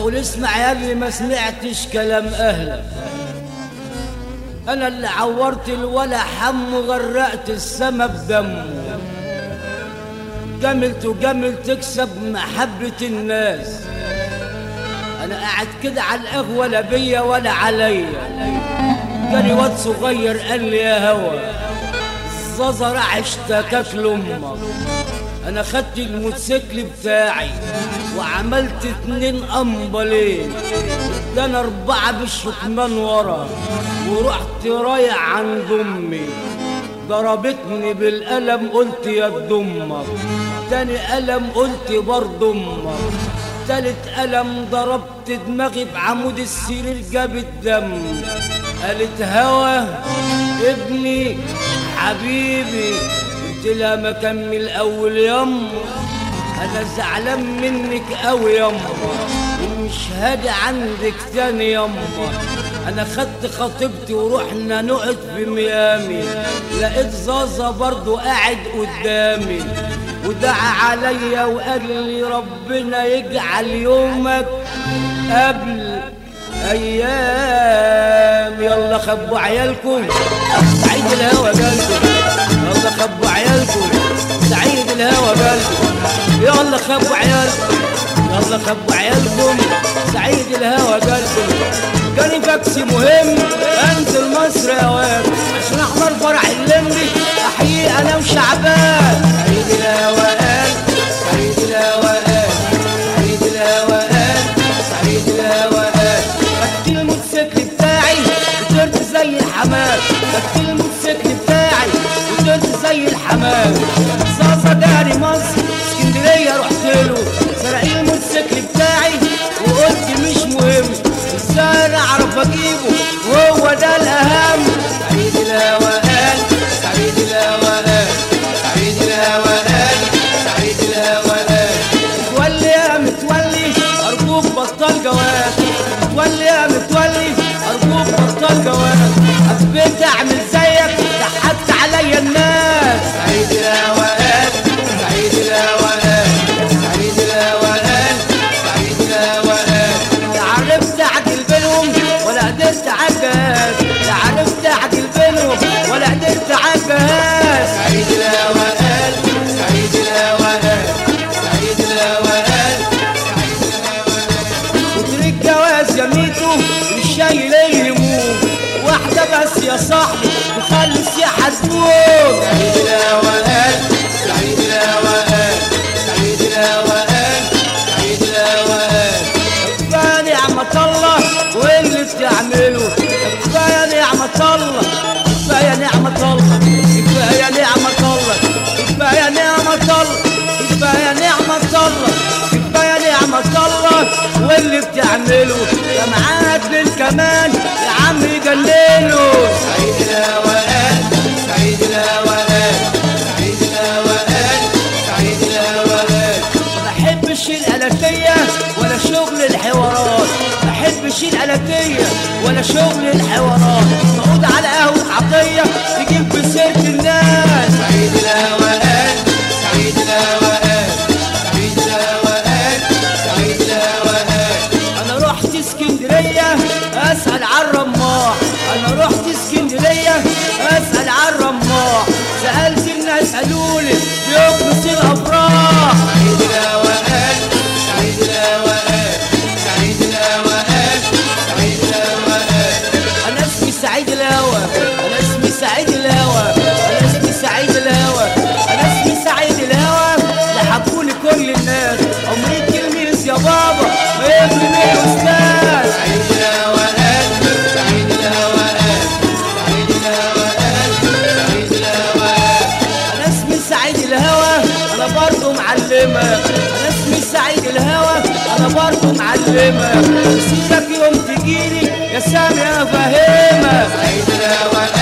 اقول اسمع يا اللي ما سمعتش كلام اهلك انا اللي عورت الولا حم وغرقت السما بدمه جملت وجمل تكسب محبة الناس انا قاعد كده على القهوة لا بيا ولا عليا جالي واد صغير قال لي يا هوا الزازة راح اشتكاك لامك انا خدت الموتوسيكل بتاعي وعملت اتنين امبلين ده انا اربعة بالشكمان ورا ورحت رايح عند امي ضربتني بالقلم قلت يا امك تاني قلم قلت برضه امك تالت قلم ضربت دماغي بعمود السرير جاب الدم قالت هوا ابني حبيبي قلت لها ما كمل اول يما انا زعلان منك قوي يما ومش هاجي عندك تاني يما انا خدت خطيبتي ورحنا نقعد في ميامي لقيت زازا برضو قاعد قدامي ودعا عليا وقال لي ربنا يجعل يومك قبل ايام يلا خبوا عيالكم سعيد الهوى قلبي يلا خبوا عيالكم سعيد الهوى قلبي يلا خبوا عيالكم يلا خبوا عيالكم سعيد الهوى قلبي جاني فاكس مهم انزل مصر يا واد عشان احضر فرح اللمبي احييه انا وشعبان سعيد الهوى قال سعيد الهوى قال سعيد الهوى قال سعيد الهوى قال خدت الموتوسيكل بتاعي وطرت زي الحمام خدت الموتوسيكل بتاعي وطرت زي الحمام صاصة داري مصر اسكندرية رحت له سرق الموتوسيكل بتاعي وقلت مش مهم ازاي انا اعرف اجيبه وهو ده الاهم سعيد الهوى قال سعيد الهوى قال سعيد الهوى قال سعيد الهوى قال متولي يا متولي ارجوك بطل جواز متولي يا متولي ارجوك بطل جواز حبيت اعمل زيك ضحكت عليا الناس سعيد الهوى قال سعيد الهوى قال سعيد الهوى قال سعيد الهوى قال لا عرفت اعدل بينهم ولا قدرت اعجز لا عرفت اعدل بينهم ولا قدرت اعجز سعيد الهوى قال سعيد الهوى قال سعيد الهوى قال كتر الجواز يا ميتو مش شايل الهموم واحدة بس يا صاحبي مخلص يا حزنون سعيد الهوى قال سعيد الهوى قال سعيد الهوى قال سعيد الهوى قال كفاية نعمة الله واللي بتعمله كفاية نعمة الله كفاية نعمة الله كفاية نعمة الله كفاية نعمة الله كفاية نعمة الله كفاية نعمة الله واللي بتعمله يا معاد للكمان يا عم يجننه سعيد الهوان سعيد الهوان سعيد الهوان سعيد الهوان ما بحبش الألفية ولا شغل الحوارات ما بحبش الألفية ولا شغل الحوارات نقعد على قهوة عطية تجيب بسيرة الناس سعيد الهوان سعيد الهوان سعيد الهوان سعيد الهوان انا رحت اسكندرية اسأل عن الرماح انا رحت اسكندرية اسأل عن الرماح سألت الناس قالوا لي بيقبص الافراح سعيد الهوان سعيد الهوان سعيد الهوان سعيد الهوان انا اسمي سعيد الهوى انا اسمي سعيد الهوى انا اسمي سعيد الهوى انا اسمي سعيد الهوى لحقولي كل الناس عمري تلميذ يا بابا ما يبني من استاذ سعيد الهوى سعيد الهوى سعيد الهوى سعيد الهوى انا اسمي سعيد الهوى انا برضه معلمة انا اسمي سعيد الهوى انا برضه معلمة مسيرك يوم تجيلي يا سامي انا فاهمة سعيد الهوى